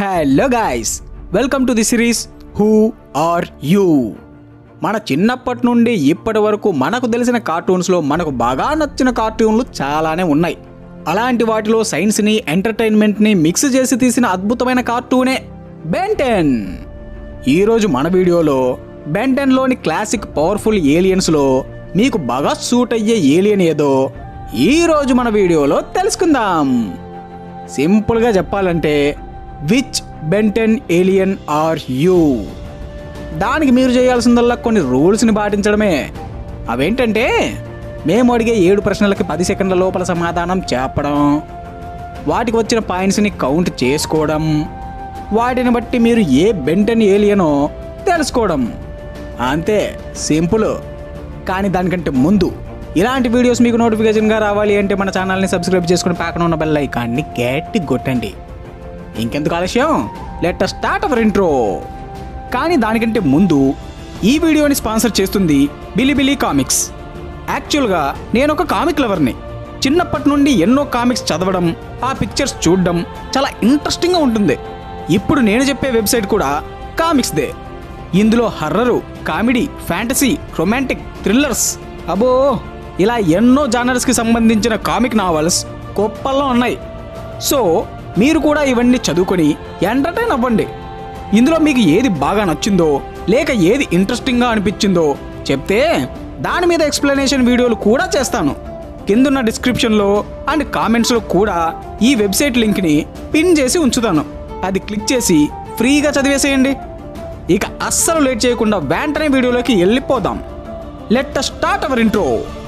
hello guys welcome to the series who are you మన చిన్నప్పటి నుండి ఇప్పటి వరకు మనకు తెలిసిన కార్టూన్స్లో మనకు బాగా నచ్చిన కార్టూన్లు చాలానే ఉన్నాయి అలాంటి వాటిలో సైన్స్ని ఎంటర్టైన్మెంట్ని మిక్స్ చేసి తీసిన అద్భుతమైన కార్టూనే బెంటెన్ ఈరోజు మన వీడియోలో బెంటెన్లోని క్లాసిక్ పవర్ఫుల్ ఏలియన్స్లో మీకు బాగా సూట్ అయ్యే ఏలియన్ ఏదో ఈరోజు మన వీడియోలో తెలుసుకుందాం సింపుల్గా చెప్పాలంటే which Ben Ten alien are you దానికి మీరు చేయాల్సిందల్లా కొన్ని రూల్స్ని పాటించడమే అవేంటంటే మేము అడిగే ఏడు ప్రశ్నలకి పది సెకండ్ల లోపల సమాధానం చెప్పడం వాటికి వచ్చిన పాయింట్స్ని కౌంట్ చేసుకోవడం వాటిని బట్టి మీరు ఏ బెంటెన్ ఏలియనో తెలుసుకోవడం అంతే సింపుల్ కానీ దానికంటే ముందు ఇలాంటి వీడియోస్ మీకు నోటిఫికేషన్గా రావాలి అంటే మన ఛానల్ని సబ్స్క్రైబ్ చేసుకుని పక్కన ఉన్న బెల్ ఐకాన్ని గట్టి కొట్టండి ఇంకెందుకు ఆలస్యం లెట్ స్టార్ట్ అవర్ ఇంట్రో కానీ దానికంటే ముందు ఈ వీడియోని స్పాన్సర్ చేస్తుంది బిలిబిలి కామిక్స్ యాక్చువల్గా నేను ఒక కామిక్ లవర్ని చిన్నప్పటి నుండి ఎన్నో కామిక్స్ చదవడం ఆ పిక్చర్స్ చూడడం చాలా ఇంట్రెస్టింగ్గా ఉంటుంది ఇప్పుడు నేను చెప్పే వెబ్సైట్ కూడా కామిక్స్దే ఇందులో horror comedy fantasy romantic thrillers అబో ఇలా ఎన్నో జానర్స్కి సంబంధించిన కామిక్ నావల్స్ గొప్పల్లో ఉన్నాయి సో మీరు కూడా ఇవన్నీ చదువుకొని ఎంటర్టైన్ అవ్వండి ఇందులో మీకు ఏది బాగా నచ్చిందో లేక ఏది ఇంట్రెస్టింగ్గా అనిపించిందో చెప్తే దాని మీద ఎక్స్ప్లెనేషన్ వీడియోలు కూడా చేస్తాను కిందున్న డిస్క్రిప్షన్లో అండ్ కామెంట్స్లో కూడా ఈ వెబ్సైట్ లింక్ని పిన్ చేసి ఉంచుతాను అది క్లిక్ చేసి ఫ్రీగా చదివేసేయండి ఇక అస్సలు లేట్ చేయకుండా వెంటనే వీడియోలోకి వెళ్ళిపోదాం let start our intro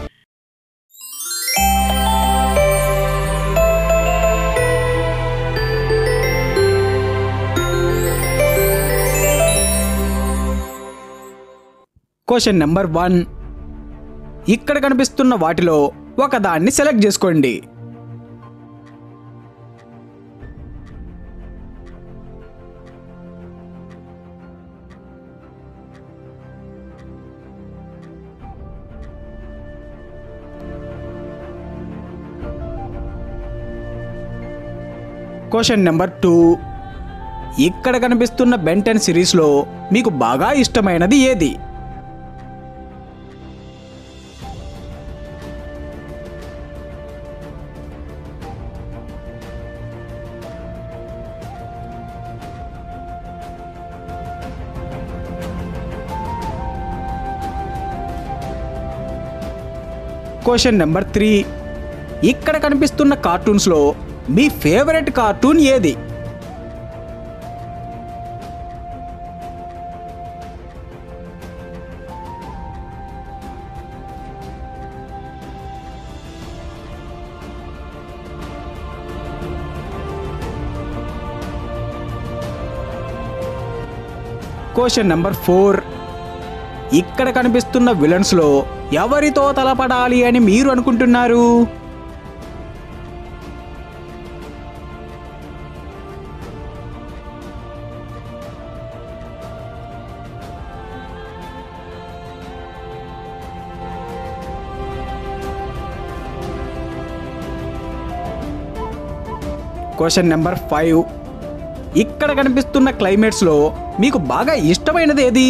question number one ఇక్కడ కనిపిస్తున్న వాటిలో ఒకదాన్ని సెలెక్ట్ చేసుకోండి క్వశ్చన్ నెంబర్ టూ ఇక్కడ కనిపిస్తున్న బెంటెన్ సిరీస్లో మీకు బాగా ఇష్టమైనది ఏది క్వశ్చన్ నెంబర్ త్రీ ఇక్కడ కనిపిస్తున్న కార్టూన్స్లో మీ ఫేవరెట్ కార్టూన్ ఏది క్వశ్చన్ నెంబర్ ఫోర్ ఇక్కడ కనిపిస్తున్న విలన్స్లో ఎవరితో తలపడాలి అని మీరు అనుకుంటున్నారు క్వశ్చన్ నెంబర్ ఫైవ్ ఇక్కడ కనిపిస్తున్న క్లైమేట్స్లో మీకు బాగా ఇష్టమైనది ఏది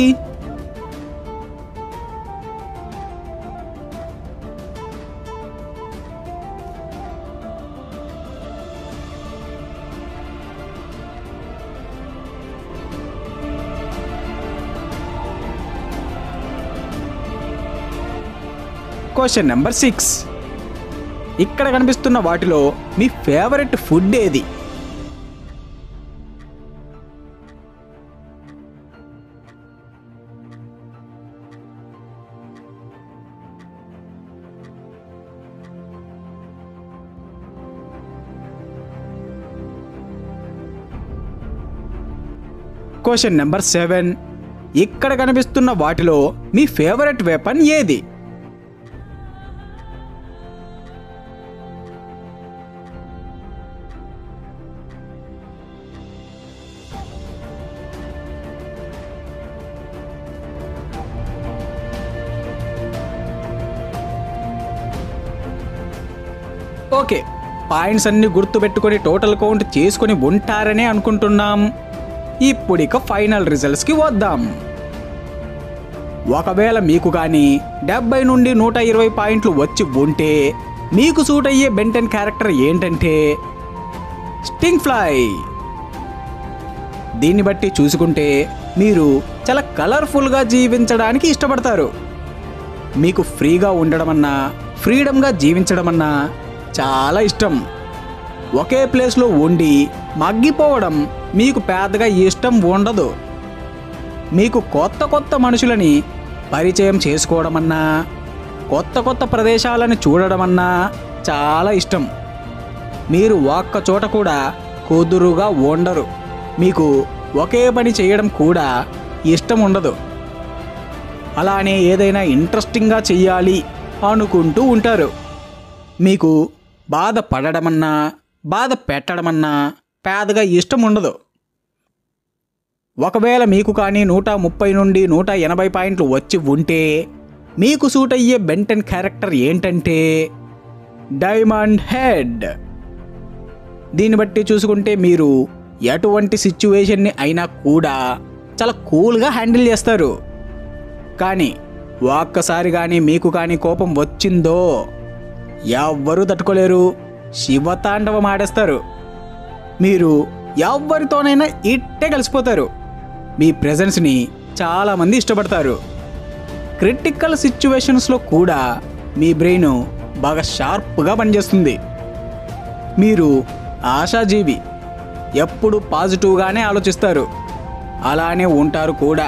క్వశ్చన్ నెంబర్ సిక్స్ ఇక్కడ కనిపిస్తున్న వాటిలో మీ ఫేవరెట్ ఫుడ్ ఏది క్వశ్చన్ నెంబర్ సెవెన్ ఇక్కడ కనిపిస్తున్న వాటిలో మీ ఫేవరెట్ వెపన్ ఏది ఓకే పాయింట్స్ అన్ని గుర్తుపెట్టుకొని టోటల్ కౌంట్ చేసుకొని ఉంటారనే అనుకుంటున్నాం ఇప్పుడు ఇక ఫైనల్ రిజల్ట్స్కి వద్దాం ఒకవేళ మీకు కానీ డెబ్బై నుండి నూట ఇరవై పాయింట్లు వచ్చి ఉంటే మీకు సూట్ అయ్యే బెంటెన్ క్యారెక్టర్ ఏంటంటే స్టింగ్ ఫ్లై దీన్ని బట్టి చూసుకుంటే మీరు చాలా కలర్ఫుల్గా జీవించడానికి ఇష్టపడతారు మీకు ఫ్రీగా ఉండడమన్నా ఫ్రీడమ్గా జీవించడమన్నా చాలా ఇష్టం ఒకే ప్లేస్లో ఉండి మగ్గిపోవడం మీకు పెద్దగా ఇష్టం ఉండదు మీకు కొత్త కొత్త మనుషులని పరిచయం చేసుకోవడమన్నా కొత్త కొత్త ప్రదేశాలను చూడడమన్నా చాలా ఇష్టం మీరు ఒక్క చోట కూడా కుదురుగా ఉండరు మీకు ఒకే పని చేయడం కూడా ఇష్టం ఉండదు అలానే ఏదైనా ఇంట్రెస్టింగ్గా చెయ్యాలి అనుకుంటూ ఉంటారు మీకు బాధ పడడమన్నా బాధ పెట్టడమన్నా పేదగా ఇష్టం ఉండదు ఒకవేళ మీకు కానీ నూట ముప్పై నుండి నూట ఎనభై పాయింట్లు వచ్చి ఉంటే మీకు సూట్ అయ్యే బెంటన్ క్యారెక్టర్ ఏంటంటే డైమండ్ హెడ్ దీన్ని బట్టి చూసుకుంటే మీరు ఎటువంటి సిచ్యువేషన్ని అయినా కూడా చాలా కూల్గా హ్యాండిల్ చేస్తారు కానీ ఒక్కసారి కానీ మీకు కానీ కోపం వచ్చిందో ఎవ్వరూ తట్టుకోలేరు శివతాండవం ఆడేస్తారు మీరు ఎవరితోనైనా ఇట్టే కలిసిపోతారు మీ ప్రెజెన్స్ని చాలామంది ఇష్టపడతారు క్రిటికల్ సిచ్యువేషన్స్లో కూడా మీ బ్రెయిన్ బాగా షార్ప్గా పనిచేస్తుంది మీరు ఆశాజీవి ఎప్పుడు పాజిటివ్గానే ఆలోచిస్తారు అలానే ఉంటారు కూడా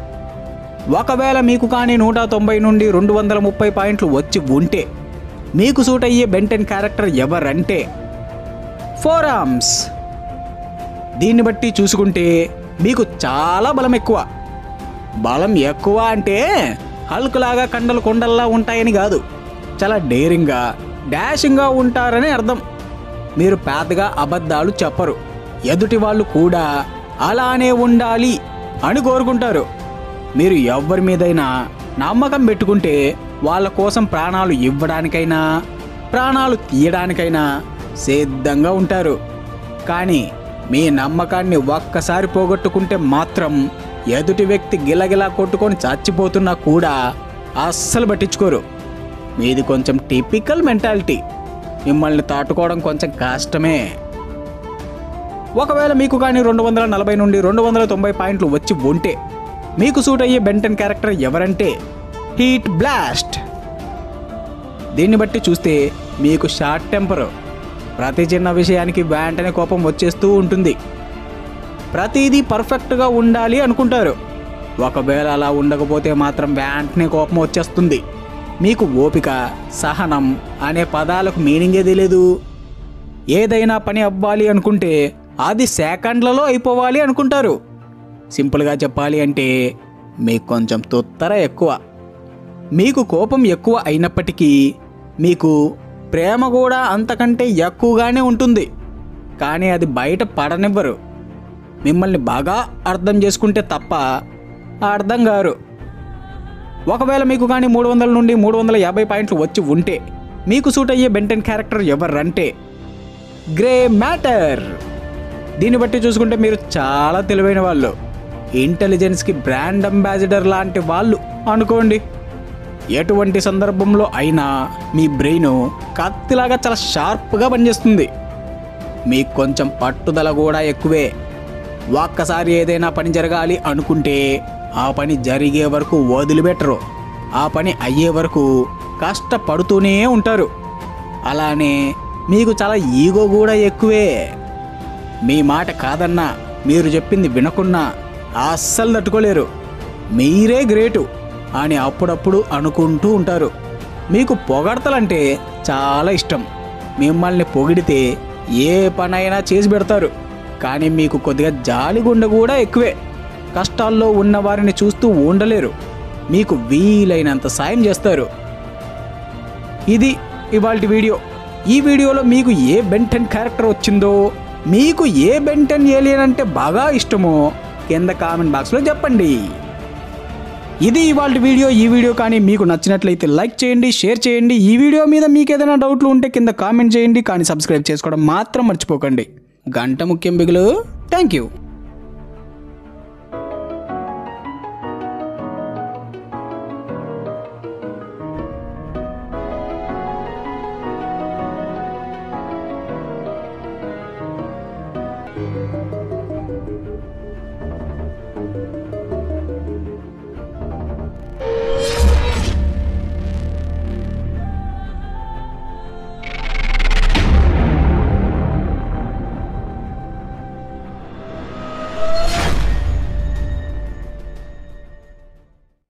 ఒకవేళ మీకు కానీ నూట తొంభై నుండి రెండు వందల ముప్పై పాయింట్లు వచ్చి ఉంటే మీకు సూట్ అయ్యే బెంటెన్ క్యారెక్టర్ ఎవరంటే ఫోర్ ఆర్మ్స్ దీన్ని బట్టి చూసుకుంటే మీకు చాలా బలం ఎక్కువ బలం ఎక్కువ అంటే హల్క్ లాగా కండలు కొండల్లా ఉంటాయని కాదు చాలా డేరింగ్గా డాషింగ్గా ఉంటారని అర్థం మీరు పెద్దగా అబద్ధాలు చెప్పరు ఎదుటి వాళ్ళు కూడా అలానే ఉండాలి అని కోరుకుంటారు మీరు ఎవరి మీదైనా నమ్మకం పెట్టుకుంటే వాళ్ళ కోసం ప్రాణాలు ఇవ్వడానికైనా ప్రాణాలు తీయడానికైనా సిద్ధంగా ఉంటారు కానీ మీ నమ్మకాన్ని ఒక్కసారి పోగొట్టుకుంటే మాత్రం ఎదుటి వ్యక్తి గిలగిలా కొట్టుకొని చచ్చిపోతున్నా కూడా అస్సలు పట్టించుకోరు మీది కొంచెం టిపికల్ మెంటాలిటీ మిమ్మల్ని తాటుకోవడం కొంచెం కష్టమే ఒకవేళ మీకు కానీ రెండు వందల నలభై నుండి రెండు వందల తొంభై పాయింట్లు వచ్చి ఉంటే మీకు సూట్ అయ్యే బెంటన్ క్యారెక్టర్ ఎవరంటే హీట్ బ్లాస్ట్ దీన్ని బట్టి చూస్తే మీకు షార్ట్ టెంపర్ ప్రతి చిన్న విషయానికి వెంటనే కోపం వచ్చేస్తూ ఉంటుంది ప్రతిదీ పర్ఫెక్ట్గా ఉండాలి అనుకుంటారు ఒకవేళ అలా ఉండకపోతే మాత్రం వెంటనే కోపం వచ్చేస్తుంది మీకు ఓపిక సహనం అనే పదాలకు మీనింగే తెలియదు ఏదైనా పని అవ్వాలి అనుకుంటే అది సెకండ్లలో అయిపోవాలి అనుకుంటారు సింపుల్గా చెప్పాలి అంటే మీకు కొంచెం తొత్తర ఎక్కువ మీకు కోపం ఎక్కువ అయినప్పటికీ మీకు ప్రేమ కూడా అంతకంటే ఎక్కువగానే ఉంటుంది కానీ అది బయట పడనివ్వరు మిమ్మల్ని బాగా అర్థం చేసుకుంటే తప్ప అర్థం గారు ఒకవేళ మీకు కానీ మూడు వందల నుండి మూడు వందల యాభై పాయింట్లు వచ్చి ఉంటే మీకు సూట్ అయ్యే బెంటన్ క్యారెక్టర్ ఎవరంటే గ్రే మ్యాటర్ దీన్ని బట్టి చూసుకుంటే మీరు చాలా తెలివైన వాళ్ళు ఇంటెలిజెన్స్కి బ్రాండ్ అంబాసిడర్ లాంటి వాళ్ళు అనుకోండి ఎటువంటి సందర్భంలో అయినా మీ బ్రెయిన్ కత్తిలాగా చాలా షార్ప్గా పనిచేస్తుంది మీకు కొంచెం పట్టుదల కూడా ఎక్కువే ఒక్కసారి ఏదైనా పని జరగాలి అనుకుంటే ఆ పని జరిగే వరకు వదిలిపెట్టరు ఆ పని అయ్యే వరకు కష్టపడుతూనే ఉంటారు అలానే మీకు చాలా ఈగో కూడా ఎక్కువే మీ మాట కాదన్నా మీరు చెప్పింది వినకున్నా అస్సలు తట్టుకోలేరు మీరే గ్రేటు అని అప్పుడప్పుడు అనుకుంటూ ఉంటారు మీకు పొగడతలంటే చాలా ఇష్టం మిమ్మల్ని పొగిడితే ఏ పనైనా చేసి పెడతారు కానీ మీకు కొద్దిగా జాలిగుండె కూడా ఎక్కువే కష్టాల్లో ఉన్న వారిని చూస్తూ ఉండలేరు మీకు వీలైనంత సాయం చేస్తారు ఇది ఇవాళ వీడియో ఈ వీడియోలో మీకు ఏ బెంటెన్ క్యారెక్టర్ వచ్చిందో మీకు ఏ బెంటెన్ ఏలియన్ అంటే బాగా ఇష్టమో కింద కామెంట్ బాక్స్లో చెప్పండి ఇది ఇవాళ వీడియో ఈ వీడియో కానీ మీకు నచ్చినట్లయితే లైక్ చేయండి షేర్ చేయండి ఈ వీడియో మీద మీకు ఏదైనా డౌట్లు ఉంటే కింద కామెంట్ చేయండి కానీ సబ్స్క్రైబ్ చేసుకోవడం మాత్రం మర్చిపోకండి గంట ముఖ్యం బిగులు థ్యాంక్ యూ